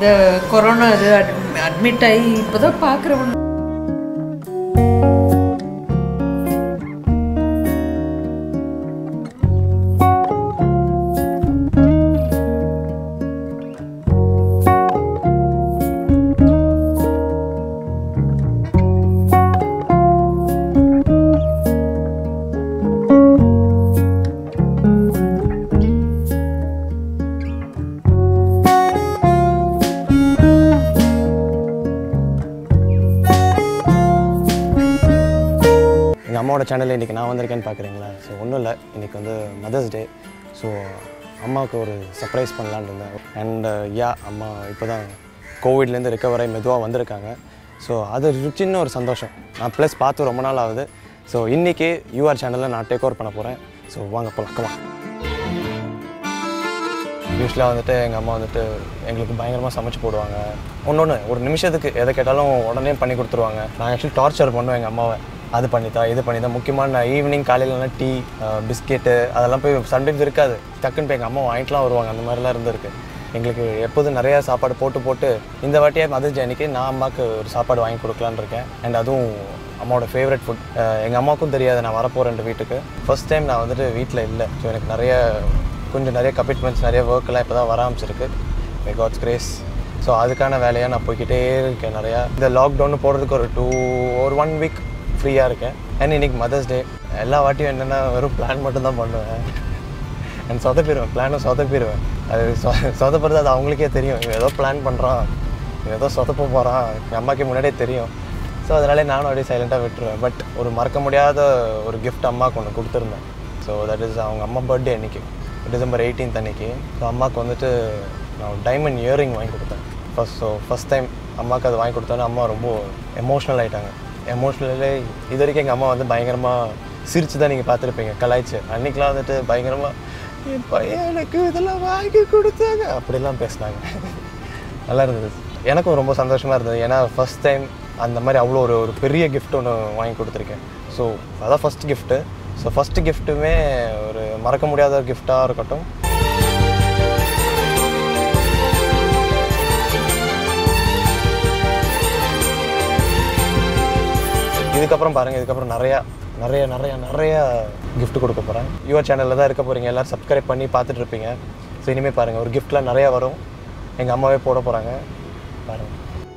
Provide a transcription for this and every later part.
இந்த கொரோனா இது அட்மிட் ஆகி இப்போ தான் பார்க்குறவங்க எங்கள் அம்மாவோட சேனலில் இன்றைக்கி நான் வந்திருக்கேன்னு பார்க்குறீங்களா ஸோ ஒன்றும் இல்லை இன்றைக்கி வந்து மதர்ஸ் டே ஸோ அம்மாவுக்கு ஒரு சர்ப்ரைஸ் பண்ணலான்னு இருந்தேன் அண்ட் யா அம்மா இப்போ தான் கோவிட்லேருந்து ரெக்கவர் ஆகி மெதுவாக வந்திருக்காங்க ஸோ அது ஒரு சின்ன ஒரு சந்தோஷம் நான் ப்ளஸ் பார்த்து ரொம்ப நாள் ஆகுது ஸோ இன்றைக்கி யூஆர் சேனலில் நான் டேக் ஓவர் பண்ண போகிறேன் ஸோ வாங்க போலாம் யூஸ்வலாக வந்துட்டு எங்கள் அம்மா வந்துட்டு எங்களுக்கு பயங்கரமாக சமைச்சு போடுவாங்க ஒன்று ஒன்று ஒரு நிமிஷத்துக்கு எதை கேட்டாலும் உடனே பண்ணி கொடுத்துருவாங்க நான் ஆக்சுவலி டார்ச்சர் பண்ணுவேன் எங்கள் அம்மாவை அது பண்ணித்தா இது பண்ணித்தா முக்கியமான நான் ஈவினிங் காலையிலலாம் டீ பிஸ்கெட்டு அதெல்லாம் போய் சம்டைம்ஸ் இருக்காது டக்குன்னு போய் எங்கள் அம்மா வாங்கிட்டுலாம் வருவாங்க அந்த மாதிரிலாம் இருந்திருக்கு எங்களுக்கு எப்போதும் நிறையா சாப்பாடு போட்டு போட்டு இந்த வாட்டியே மதர்ஸ் டே அன்னைக்கு நான் அம்மாவுக்கு ஒரு சாப்பாடு வாங்கி கொடுக்கலான்னு இருக்கேன் அண்ட் அதுவும் அம்மாவோட ஃபேவரட் ஃபுட் எங்கள் அம்மாவுக்கும் தெரியாது நான் வரப்போகிறேன் வீட்டுக்கு ஃபர்ஸ்ட் டைம் நான் வந்துட்டு வீட்டில் இல்லை ஸோ எனக்கு நிறைய கொஞ்சம் நிறைய கமிட்மெண்ட்ஸ் நிறைய ஒர்க்கெல்லாம் இப்போ தான் வர ஆரம்பிச்சிருக்கு மை காட்ஸ் கிரேஸ் ஸோ அதுக்கான வேலையாக நான் போய்க்கிட்டே இருக்கேன் நிறையா இந்த லாக்டவுன் போடுறதுக்கு ஒரு டூ ஒரு ஒன் வீக் ஃப்ரீயாக இருக்கேன் அண்ட் இன்னைக்கு மதர்ஸ் டே எல்லா வாட்டியும் என்னென்னா வெறும் பிளான் மட்டும்தான் பண்ணுவேன் அண்ட் சொதப்பிடுவேன் பிளானும் சொதப்பிடுவேன் அது சொ சொதப்புறது அது அவங்களுக்கே தெரியும் இவன் ஏதோ பிளான் பண்ணுறான் இவன் ஏதோ சொதப்ப போகிறான் எங்கள் அம்மாக்கே முன்னாடியே தெரியும் ஸோ அதனாலே நானும் அப்படியே சைலண்ட்டாக விட்டுருவேன் பட் ஒரு மறக்க முடியாத ஒரு gift அம்மாவுக்கு ஒன்று கொடுத்துருந்தேன் ஸோ தட் இஸ் அவங்க அம்மா பர்த்டே அன்னைக்கு டிசம்பர் எயிட்டீன்த் அன்னைக்கு ஸோ அம்மாவுக்கு வந்துட்டு நான் டைமண்ட் இயரிங் வாங்கி கொடுத்தேன் ஃபர்ஸ்ட் ஸோ ஃபஸ்ட் டைம் அம்மாவுக்கு அது வாங்கி கொடுத்தோன்னே அம்மா ரொம்ப எமோஷ்னல் ஆகிட்டாங்க எமோஷ்னலே இது வரைக்கும் எங்கள் அம்மா வந்து பயங்கரமாக சிரிச்சு தான் நீங்கள் பார்த்துருப்பீங்க கலாய்ச்சி அன்றைக்கெலாம் வந்துட்டு பயங்கரமாக என் பையன் எனக்கு இதெல்லாம் வாங்கி கொடுத்தாங்க அப்படிலாம் பேசினாங்க நல்லா இருந்தது எனக்கும் ரொம்ப சந்தோஷமாக இருந்தது ஏன்னா ஃபஸ்ட் டைம் அந்த மாதிரி அவ்வளோ ஒரு ஒரு பெரிய gift ஒன்று வாங்கி கொடுத்துருக்கேன் ஸோ அதான் ஃபஸ்ட் கிஃப்ட்டு ஸோ ஃபஸ்ட்டு கிஃப்ட்டுமே ஒரு மறக்க முடியாத ஒரு கிஃப்டாக இருக்கட்டும் இதுக்கப்புறம் பாருங்கள் இதுக்கப்புறம் நிறையா நிறைய நிறைய நிறைய gift கொடுக்க போகிறேன் யுவர் சேனலில் தான் இருக்க போகிறீங்க எல்லோரும் சப்ஸ்கிரைப் பண்ணி பார்த்துட்டு இருப்பீங்க ஸோ இனிமேல் பாருங்கள் ஒரு கிஃப்ட்லாம் நிறையா வரும் எங்கள் அம்மாவே போட போகிறாங்க பாருங்கள்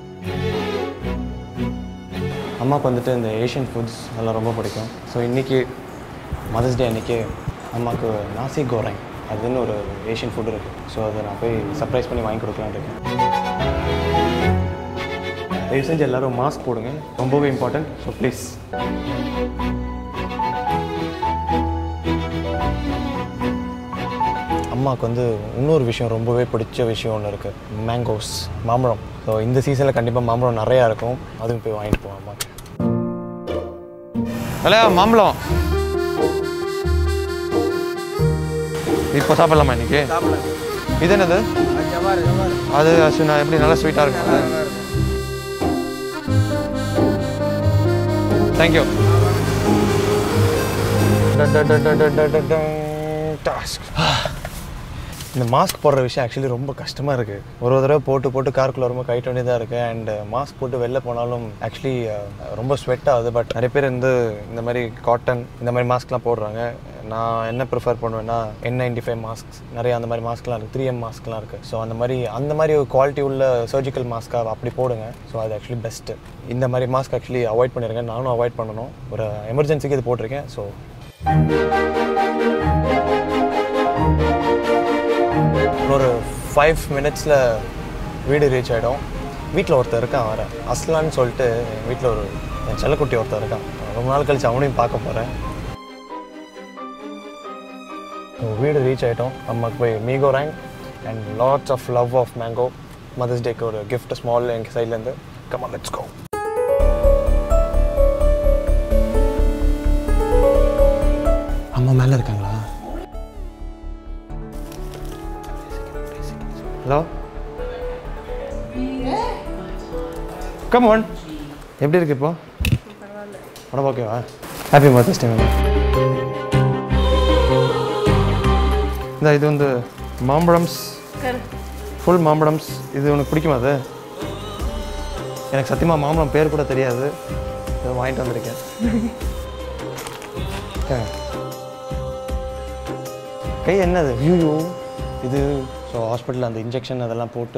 அம்மாவுக்கு வந்துட்டு இந்த ஏஷியன் ஃபுட்ஸ் அதெல்லாம் ரொம்ப பிடிக்கும் ஸோ இன்றைக்கி மதர்ஸ் டே அன்றைக்கி அம்மாவுக்கு நாசி கோரைங் அதுன்னு ஒரு ஏஷியன் ஃபுட் இருக்குது ஸோ அதை நான் போய் சர்ப்ரைஸ் பண்ணி வாங்கி கொடுக்கலான்னு இருக்கேன் தயவு செஞ்சு எல்லோரும் மாஸ்க் போடுங்க ரொம்பவே இம்பார்ட்டன்ட் ஸோ ப்ளீஸ் அம்மாவுக்கு வந்து இன்னொரு விஷயம் ரொம்பவே பிடிச்ச விஷயம் ஒன்று இருக்குது மேங்கோஸ் மாம்பழம் ஸோ இந்த சீசனில் கண்டிப்பாக மாம்பழம் நிறையா இருக்கும் அதுவும் போய் வாங்கிட்டு போவோம் அம்மாவுக்கு ஹலோ மாம்பழம் இப்போ சாப்பிடலாமா இன்னைக்கு இது என்னது அது அஸ்வினா எப்படி நல்லா ஸ்வீட்டாக இருக்கும் தேங்க்யூ இந்த மாஸ்க் போடுற விஷயம் ஆக்சுவலி ரொம்ப கஷ்டமாக இருக்குது ஒரு ஒரு தடவை போட்டு போட்டு காருக்குள்ளே ரொம்ப கைட் வேண்டியதாக இருக்குது அண்ட் மாஸ்க் போட்டு வெளில போனாலும் ஆக்சுவலி ரொம்ப ஸ்வெட் ஆகுது பட் நிறைய பேர் வந்து இந்த மாதிரி காட்டன் இந்த மாதிரி மாஸ்க்லாம் போடுறாங்க நான் என்ன ப்ரிஃபர் பண்ணுவேன்னா என் நைன்டி ஃபைவ் மாஸ்க் நிறைய அந்த மாதிரி மாஸ்க்லாம் இருக்குது த்ரீ எம் மாஸ்க்லாம் இருக்குது ஸோ அந்த மாதிரி அந்த மாதிரி ஒரு குவாலிட்டி உள்ள சர்ஜிக்கல் மாஸ்க்காக அப்படி போடுங்க ஸோ அது ஆக்சுவலி பெஸ்ட்டு இந்த மாதிரி மாஸ்க் ஆக்சுவலி அவாய்ட் பண்ணிருக்கேன் நானும் அவாய்ட் பண்ணணும் ஒரு எமர்ஜென்சிக்கு இது போட்டிருக்கேன் ஸோ ஒரு ஃபைவ் மினிட்ஸில் வீடு ரீச் ஆகிடும் வீட்டில் ஒருத்தர் இருக்கான் வர அஸ்லான்னு சொல்லிட்டு என் வீட்டில் ஒரு என் செல்லக்குட்டி ஒருத்தர் இருக்கான் ரொம்ப நாள் கழிச்சு அவனையும் பார்க்க போகிறேன் வீடு ரீச் ஆகிட்டோம் அம்மாக்கு போய் மீகோ ரேங்க் and lots of love of mango mother's டேக்கு ஒரு கிஃப்ட் ஸ்மால் எங்கள் சைட்லேருந்து கமா லெட்ஸ் கோ அம்மா மேலே இருக்காங்களா ஹலோ கம் ஒன் எப்படி இருக்கு இப்போ உடம்பு ஓகேவா ஹாப்பி மதர்ஸ் டே மேம் இந்த இது வந்து மாம்பழம்ஸ் ஃபுல் மாம்பழம்ஸ் இது உனக்கு பிடிக்குமா அது எனக்கு சத்தியமாக மாம்பழம் பேர் கூட தெரியாது இதை வாங்கிட்டு வந்திருக்கேன் ஆ. கை என்னது ஐயோ இது ஸோ ஹாஸ்பிட்டலில் அந்த இன்ஜெக்ஷன் அதெல்லாம் போட்டு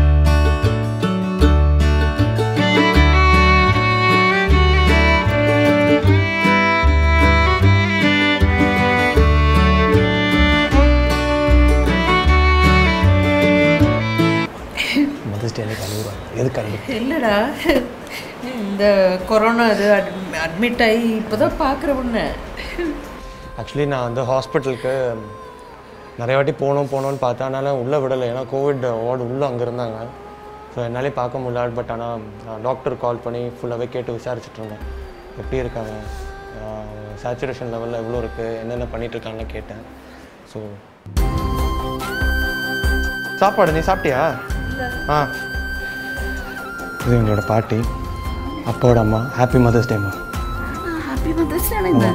மதர்ஸ் டே அன்னைக்கு அழுகுறாங்க எதுக்கு அழுகு இல்லைடா இந்த கொரோனா இது அட்மிட் ஆகி இப்போ தான் பார்க்குற உன்னை ஆக்சுவலி நான் வந்து ஹாஸ்பிட்டலுக்கு நிறைய வாட்டி போகணும் போகணும்னு பார்த்தேன் ஆனாலும் உள்ளே விடலை ஏன்னா கோவிட் வார்டு உள்ளே அங்கே இருந்தாங்க ஸோ என்னாலே பார்க்க முடியல பட் ஆனால் நான் டாக்டர் கால் பண்ணி ஃபுல்லாகவே கேட்டு விசாரிச்சுட்டு இருந்தேன் எப்படி இருக்காங்க சேச்சுரேஷன் லெவலில் எவ்வளோ இருக்குது என்னென்ன பண்ணிட்டு இருக்காங்கன்னு கேட்டேன் ஸோ சாப்பாடு நீ சாப்பிட்டியா ஆ இது எங்களோட பாட்டி அப்பாவோட அம்மா ஹாப்பி மதர்ஸ் டேம்மா ஹாப்பி மதர்ஸ் டே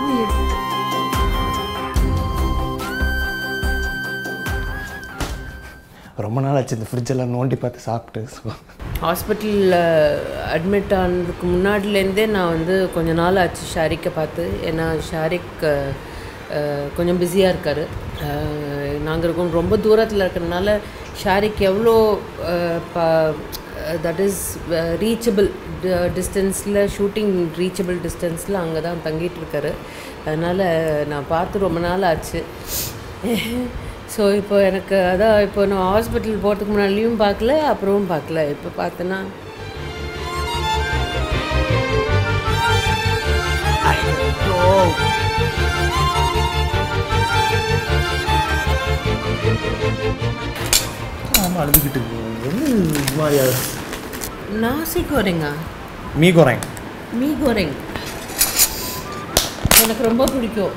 ரொம்ப நாள் ஆச்சு இந்த ஃப்ரிட்ஜெல்லாம் நோண்டி பார்த்து சாப்பிட்டு ஸோ ஹாஸ்பிட்டலில் அட்மிட் ஆனதுக்கு முன்னாடிலேருந்தே நான் வந்து கொஞ்ச நாள் ஆச்சு ஷாரிக்கை பார்த்து ஏன்னா ஷாரிக் அஹ், அஹ், கொஞ்சம் பிஸியாக இருக்கார் நாங்கள் இருக்கோம் ரொம்ப தூரத்தில் இருக்கிறதுனால ஷாரிக் எவ்வளோ தட் இஸ் ரீச்சபிள் டிஸ்டன்ஸில் ஷூட்டிங் ரீச்சபிள் டிஸ்டன்ஸில் அங்கே தான் தங்கிட்டு இருக்காரு அதனால் நான் பார்த்து ரொம்ப நாள் ஆச்சு ஸோ இப்போ எனக்கு அதான் இப்போ நான் ஹாஸ்பிட்டல் போகிறதுக்கு முன்னாடியும் பார்க்கல அப்புறமும் பார்க்கல இப்போ பார்த்தேன்னா ஆமாம் அழுதுகிட்டு எது மாதிரியா நாசி கோரிங்கா மீ குறைங்க மீ கோரிங் எனக்கு ரொம்ப பிடிக்கும்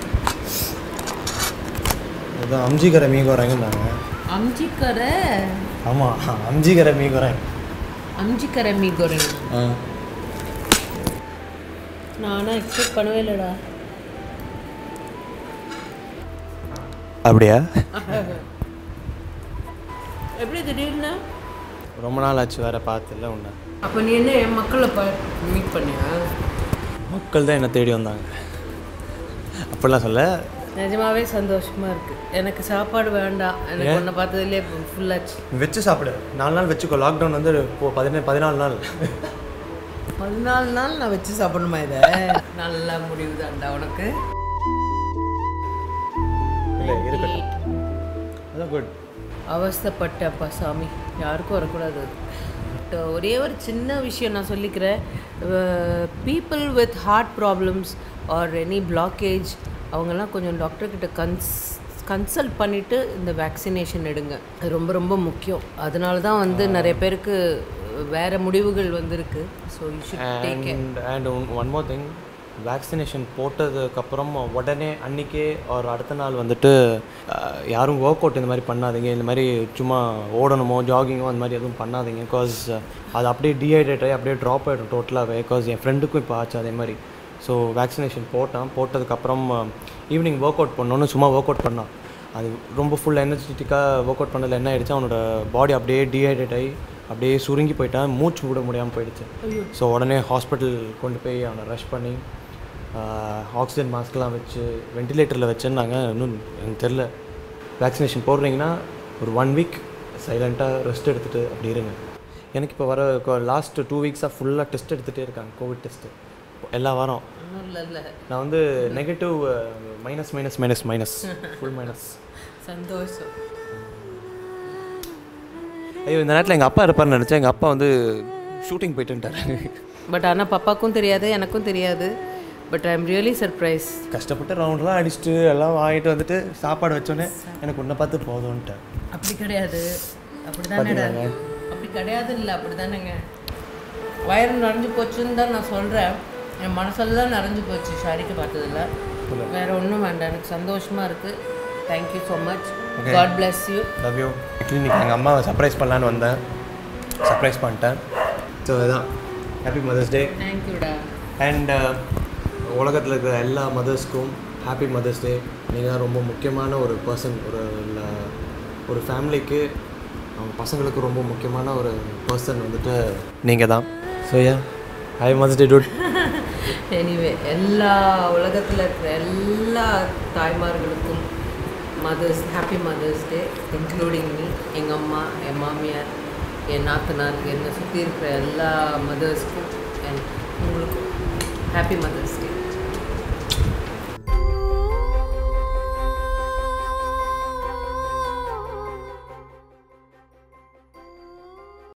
இது அம்ஜிக்கரை மீ குறைங்கன்னாங்க அம்ஜிக்கரை ஆமாம் அம்ஜிக்கரை மீ குறைங்க அம்ஜிக்கரை மீ கோரிங் ஆ நானும் எக்ஸ்பெக்ட் பண்ணவே இல்லைடா அப்படியா எப்படி திடீர்னு ரொம்ப நாள் ஆச்சு வேற பார்த்துல உன்னை அப்போ நீ என்ன என் மக்களை பா மீட் பண்ணியா மக்கள் தான் என்னை தேடி வந்தாங்க அப்படிலாம் சொல்ல நிஜமாவே சந்தோஷமா இருக்கு எனக்கு சாப்பாடு வேண்டாம் எனக்கு உன்னை பார்த்ததுலேயே ஃபுல்லாச்சு வச்சு சாப்பிடு நாலு நாள் வச்சுக்கோ லாக்டவுன் வந்து இப்போ பதினேழு பதினாலு நாள் பதினாலு நாள் நான் வச்சு சாப்பிடணுமா இதை நல்ல முடிவு தான்டா உனக்கு இல்லை இருக்கட்டும் அதான் குட் அவஸ்தைப்பட்டப்பா சாமி யாருக்கும் வரக்கூடாது அது பட் ஒரே ஒரு சின்ன விஷயம் நான் சொல்லிக்கிறேன் people with heart problems are any blockage அவங்கெல்லாம் கொஞ்சம் டாக்டர்கிட்ட கன்ஸ் கன்சல்ட் பண்ணிவிட்டு இந்த வேக்சினேஷன் எடுங்க அது ரொம்ப ரொம்ப முக்கியம் அதனால தான் வந்து நிறைய பேருக்கு வேறு முடிவுகள் வந்திருக்கு so you should take and and one more thing vaccination போட்டதுக்கப்புறம் உடனே அன்றைக்கே ஒரு அடுத்த நாள் வந்துட்டு அஹ், யாரும் ஒர்க் அவுட் இந்த மாதிரி பண்ணாதீங்க இந்த மாதிரி சும்மா ஓடணுமோ ஜாகிங்கோ அந்த மாதிரி எதுவும் பண்ணாதீங்க பிகாஸ் அது அப்படியே டீஹைட்ரேட் ஆகி அப்படியே ட்ராப் ஆகிடும் டோட்டலாகவே பிகாஸ் என் ஃப்ரெண்டுக்கும் இப்போ ஆச்சு அதே மாதிரி ஸோ வேக்சினேஷன் போட்டான் போட்டதுக்கப்புறம் ஈவினிங் ஒர்க் அவுட் பண்ணோன்னு சும்மா ஒர்க் அவுட் பண்ணான் அது ரொம்ப ஃபுல் எனர்ஜெட்டிக்காக ஒர்க் அவுட் பண்ணதில் என்ன ஆயிடுச்சு அவனோட பாடி அப்படியே டீஹைட்ரேட் ஆகி அப்படியே சுருங்கி போயிட்டான் மூச்சு விட முடியாமல் போயிடுச்சு ஸோ உடனே ஹாஸ்பிட்டல் கொண்டு போய் அவனை ரஷ் பண்ணி ஆக்சிஜன் மாஸ்க்லாம் வச்சு வெண்டிலேட்டரில் வச்சுருந்தாங்க இன்னும் எனக்கு தெரில வேக்சினேஷன் போடுறீங்கன்னா ஒரு ஒன் வீக் சைலண்ட்டாக ரெஸ்ட் எடுத்துகிட்டு அப்படி இருங்க எனக்கு இப்போ வர லாஸ்ட் டூ வீக்ஸாக ஃபுல்லாக டெஸ்ட் எடுத்துகிட்டே இருக்காங்க கோவிட் டெஸ்ட்டு எல்லா வாரம் ஒன்றும் இல்லை இல்லை நான் வந்து negative minus minus minus minus full minus சந்தோஷம் ஐயோ இந்த நேரத்தில் எங்கள் அப்பா இருப்பார்னு நினச்சேன் எங்கள் அப்பா வந்து ஷூட்டிங் போயிட்டுன்ட்டாரு பட் ஆனால் பாப்பாக்கும் தெரியாது எனக்கும் தெரியாது but I am really surprise கஷ்டப்பட்டு ரவுண்ட்லாம் அடிச்சுட்டு எல்லாம் வாங்கிட்டு வந்துட்டு சாப்பாடு வச்சோன்னே எனக்கு உன்னை பார்த்து போதும்ன்ட்டேன் அப்படி கிடையாது அப்படி தானேடா அப்படி கிடையாது இல்லை அப்படி தானேங்க வயிறு நிறைஞ்சு போச்சுன்னு தான் நான் சொல்கிறேன் என் மனசெல்லாம் நிறைஞ்சு போச்சு ஷாரிக்கு பார்த்ததில்ல வேற ஒன்றும் வேண்டாம் எனக்கு சந்தோஷமாக இருக்குது thank you so much God bless you love you actually இன்னைக்கு எங்கள் அம்மாவை சர்ப்ரைஸ் பண்ணலான்னு வந்தேன் சர்ப்ரைஸ் பண்ணிட்டேன் ஸோ இதுதான் ஹாப்பி மதர்ஸ் டே தேங்க்யூடா அண்ட் உலகத்தில் இருக்கிற எல்லா மதர்ஸ்க்கும் ஹாப்பி மதர்ஸ் டே நீங்கள் தான் ரொம்ப முக்கியமான ஒரு பர்சன் ஒரு ல- ஒரு ஃபேமிலிக்கு அவங்க பசங்களுக்கு ரொம்ப முக்கியமான ஒரு பர்சன் வந்துட்டு நீங்கள் தான் so yeah hi must dude anyway எல்லா உலகத்தில் இருக்கிற எல்லா தாய்மார்களுக்கும் mother's happy mother's day including me எங்கள் அம்மா என் மாமியார் என் நாத்தனார் என்னை சுற்றி இருக்கிற எல்லா மதர்ஸ்க்கும் அண்ட் உங்களுக்கும் ஹாப்பி மதர்ஸ் டே